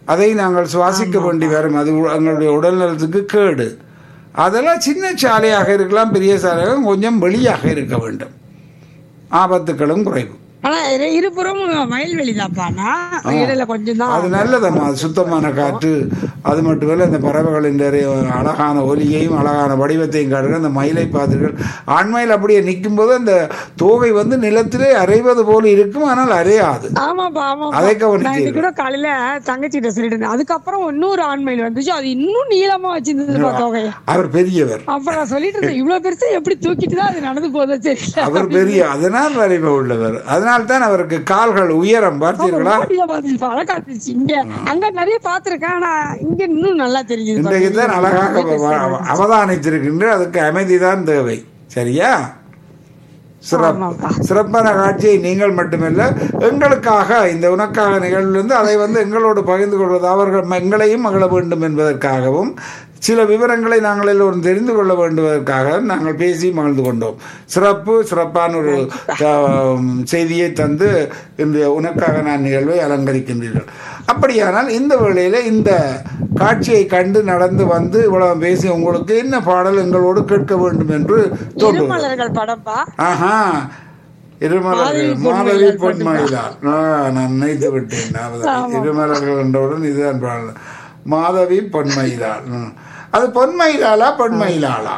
அதை நாங்கள் சுவாசிக்க வேண்டி வரும் அது உ- எங்களுடைய உடல் நலத்துக்கு கேடு அதெல்லாம் சின்ன சாலையாக இருக்கலாம் பெரிய சாலையாக கொஞ்சம் வெளியாக இருக்க வேண்டும் ஆபத்துக்களும் குறைவு ஆனா இரு- இருபுறமும் வயல்வெளி தான்ப்பானா இடையில கொஞ்சம் தான் அது நல்லதம்மா அது சுத்தமான காற்று அது மட்டுமல்ல இந்த பறவைகளின் நிறைய அழகான ஒலியையும் அழகான வடிவத்தையும் காட்டுங்க அந்த மயிலை பார்த்தீர்கள் ஆண்மயில் அப்படியே நிற்கும் போது அந்த தோகை வந்து நிலத்திலே அரைவது போல இருக்கும் ஆனால் அரையாது ஆமாப்பா ஆமாப்பா அதை நான் கவனித்தீர்கள். இன்னைக்கு கூட காலையில தங்கச்சிட்ட சொல்லிட்டு இருந்தேன் அதுக்கப்புறம் இன்னொரு ஆண்மையில் வந்துச்சு அது இன்னும் நீளமா வச்சிருந்ததுப்பா தொகைய அவர் பெரியவர் அப்ப நான் சொல்லிட்டு இருந்தேன் இவ்வளவு பெருசா எப்படி தூக்கிட்டு தான் அது நடந்து போதோ தெரியல அவர் பெரிய அதனால் வலிமை உள்ளவர் அதனால் தான் அவருக்கு கால்கள் உயரம் பார்த்தீர்களா ஓடில பாத்துச்சு அழகாத்துச்சு இங்க அங்க நிறைய பாத்திருக்கேன் ஆனா இங்க இன்னும் நல்லா தெரிஞ்சது இன்றைக்கு தான் அழகாக அவ- அவதானித்திருக்கின்ற அதுக்கு அமைதிதான் தேவை சரியா சிறப்பு ஆமாப்பா. சிறப்பான காட்சியை நீங்கள் மட்டுமல்ல எங்களுக்காக இந்த உனக்காக நிகழ்விலிருந்து அதை வந்து எங்களோடு பகிர்ந்து கொள்வது அவர்கள் ம- எங்களையும் மகிழ வேண்டும் என்பதற்காகவும் சில விவரங்களை நாங்கள் எல்லோரும் தெரிந்து கொள்ள வேண்டுவதற்காக நாங்கள் பேசி மகிழ்ந்து கொண்டோம் சிறப்பு சிறப்பான ஒரு ஆம், செய்தியை தந்து இந்த உனக்காக நான் நிகழ்வை அலங்கரிக்கின்றீர்கள் அப்படியானால் இந்த வேளையில இந்த காட்சியை கண்டு நடந்து வந்து இவ்வளவு பேசி உங்களுக்கு என்ன பாடல் எங்களோடு கேட்க வேண்டும் என்று தோன்றுகிறது இருமலர்கள் படம்ப்பா ஆஹா இருமலர்கள் மாதவி பொன்மயிலா ஆ, நான் நினைத்து விட்டேன் மாதவி. இருமலர்கள் என்றவுடன் இதுதான் பாடல் மாதவி பொன்மயிலாள் ம். அது பொன்மயிலாளா பொன்மயிலாளா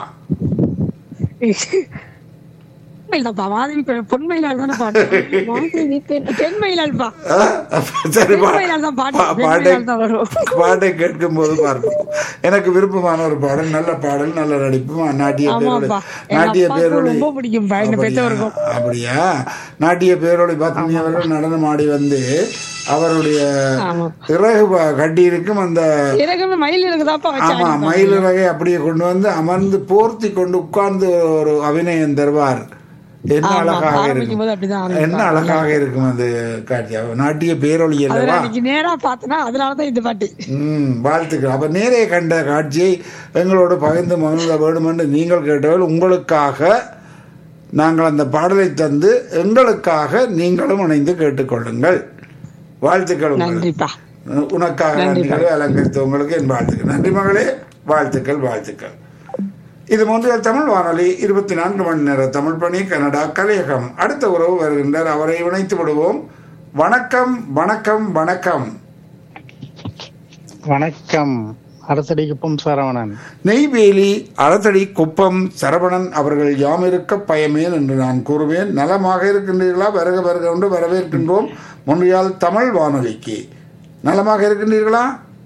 தான்ப்பா மாதவி பெண் பொன்மயிலால் தானே பாட்டு மாதவி பெண் பெண்மயிலால்ப்பா ஆ, சரி பா- பெண்மயிலால் தான் பாட்டு பா- பாட்டை பெண்மயிலால் தான் வரும் பாட்டை கேட்கும் போது பார்ப்போம் எனக்கு விருப்பமான ஒரு பாடல் நல்ல பாடல் நல்ல நடிப்பு நாட்டிய பேரொழி ஆமாப்பா எங்க நாட்டிய அப்பாவுக்கு பேரொழி ரொம்ப பிடிக்கும்பா எங்க அப்படியா? பெற்றவருக்கும் அப்படியா நாட்டிய பேரொழி பத்மினி அவர்கள் நடனம் ஆடி வந்து அவருடைய ஆமா இறகு ப- கட்டி இருக்கும் அந்த இறகுமே மயில் இருக்குதாப்பா வச்சு ஆமா மயில் இறகை அப்படியே கொண்டு வந்து அமர்ந்து போர்த்தி கொண்டு உட்கார்ந்து ஒரு அபிநயம் தருவார் என்ன ஆமா, அழகாக ஆரம்பிக்கும் இருக்கும் போது அப்படிதான் ஆரம்பிப்பாங்க. என்ன அழகாக இருக்கும் அது காட்சி அவ நாட்டிய பேரொழி அதுல அல்லவா அன்னைக்கு நேரா பார்த்தனா அதனாலதான் இந்த பாட்டு ம் வாழ்த்துக்கள் அப்ப நேரே கண்ட காட்சியை எங்களோடு பகிர்ந்து மகிழ்ந்த வேண்டும் என்று நீங்கள் கேட்டவர்கள் உங்களுக்காக நாங்கள் அந்த பாடலை தந்து எங்களுக்காக நீங்களும் இணைந்து கேட்டுக்கொள்ளுங்கள் வாழ்த்துக்கள் உங்களுக்கு நன்றிப்பா உனக்காக நன்றிகளை அலங்கரித்த உங்களுக்கு என் வாழ்த்துக்கள் நன்றி மகளே வாழ்த்துக்கள் வாழ்த்துக்கள் இது மூன்றில் தமிழ் வானொலி இருபத்தி நான்கு மணி நேர தமிழ் பணி கனடா கலையகம் அடுத்த உறவு வருகின்றார் அவரை இணைத்து விடுவோம் வணக்கம் வணக்கம் வணக்கம் வணக்கம் அரசடி குப்பம் சரவணன் நெய்வேலி அறத்தடி குப்பம் சரவணன் அவர்கள் யாம் இருக்க பயமேன் என்று நான் கூறுவேன் நலமாக இருக்கின்றீர்களா வருக வருக என்று வரவேற்கின்றோம் முன்றியால் தமிழ் வானொலிக்கு நலமாக இருக்கின்றீர்களா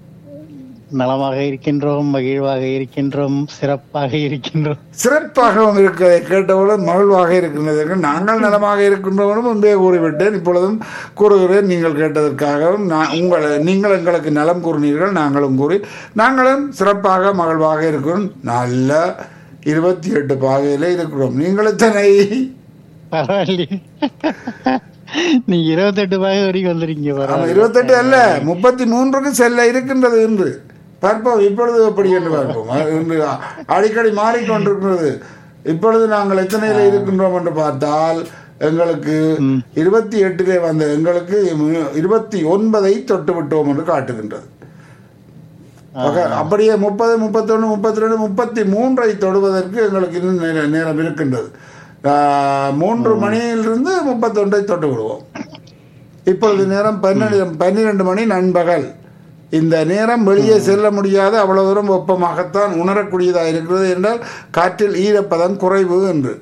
நலமாக இருக்கின்றோம் மகிழ்வாக இருக்கின்றோம் சிறப்பாக இருக்கின்றோம் சிறப்பாகவும் இருக்கிறதை கேட்டவுடன் மகிழ்வாக இருக்கின்றது நாங்கள் நலமாக இருக்கின்றவனும் முன்பே கூறிவிட்டேன் இப்பொழுதும் கூறுகிறேன் நீங்கள் கேட்டதற்காகவும் நான் உங்களை நீங்கள் எங்களுக்கு நலம் கூறினீர்கள் நாங்களும் கூறி நாங்களும் சிறப்பாக மகிழ்வாக இருக்கிறோம் நல்ல இருபத்தி எட்டு பாகையில இருக்கிறோம் நீங்கள் எத்தனை பரவாயில்லையே நீங்க இருபத்தெட்டு பாய் வரைக்கும் வந்துருக்கீங்க ஆமா, பரவாயில்ல இருபத்தெட்டு அல்ல முப்பத்தி மூன்றுக்கு செல்ல இருக்கின்றது என்று பார்ப்போம் இப்பொழுது எப்படி என்று பார்ப்போம் அது இன்று அடிக்கடி மாறிக்கொண்டிருக்கிறது இப்பொழுது நாங்கள் எத்தனையில இருக்கின்றோம் என்று பார்த்தால் எங்களுக்கு இருபத்தி எட்டிலே வந்த எங்களுக்கு இருபத்தி ஒன்பதை தொட்டு விட்டோம் என்று காட்டுகின்றது ஆக, அப்படியே முப்பது முப்பத்தொன்று முப்பத்தி ரெண்டு முப்பத்தி மூன்றை தொடுவதற்கு எங்களுக்கு இன்னும் நேர- நேரம் இருக்கின்றது ஆஹ், மூன்று மணியிலிருந்து முப்பத்தொன்றை தொட்டு விடுவோம் இப்பொழுது நேரம் பன்னெண்டு பன்னிரெண்டு மணி நண்பகல் இந்த நேரம் வெளியே செல்ல முடியாத அவ்வளவு தூரம் வெப்பமாகத்தான் உணரக்கூடியதாக இருக்கிறது என்றால் காற்றில் ஈரப்பதம் குறைவு என்று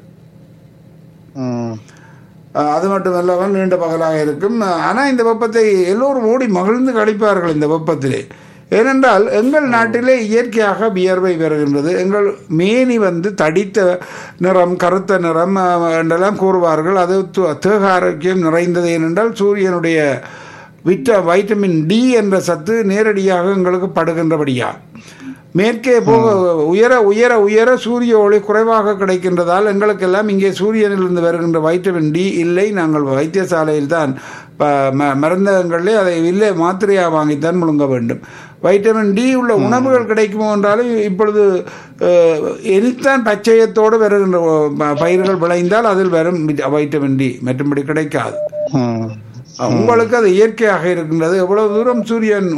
ம். அஹ் அது மட்டுமல்லாமல் நீண்ட பகலாக இருக்கும் ஆனால் இந்த வெப்பத்தை எல்லோரும் ஓடி மகிழ்ந்து கழிப்பார்கள் இந்த வெப்பத்திலே ஏனென்றால் எங்கள் நாட்டிலே இயற்கையாக வியர்வை வருகின்றது எங்கள் மேனி வந்து தடித்த நிறம் கருத்த நிறம் அஹ், என்றெல்லாம் கூறுவார்கள் அது து- தேக ஆரோக்கியம் நிறைந்தது ஏனென்றால் சூரியனுடைய விட்ட வைட்டமின் டி என்ற சத்து நேரடியாக எங்களுக்கு படுகின்றபடியா மேற்கே போக உயர உயர உயர சூரிய ஒளி குறைவாக கிடைக்கின்றதால் எங்களுக்கெல்லாம் இங்கே சூரியனிலிருந்து வருகின்ற வைட்டமின் டி இல்லை நாங்கள் வைத்தியசாலையில் தான் ப- ம- மருந்தகங்களிலே அதை இல்லை மாத்திரையாக வாங்கித்தான் முழுங்க வேண்டும் வைட்டமின் டி உள்ள உணவுகள் கிடைக்குமோ என்றாலும் இப்பொழுது அஹ், இனித்தான் பச்சையத்தோடு வருகின்ற அஹ், பயிர்கள் விளைந்தால் அதில் வரும் வைட்டமின் டி மற்றும்படி கிடைக்காது ம். உங்களுக்கு அது இயற்கையாக இருக்கின்றது எவ்வளவு தூரம் சூரியன்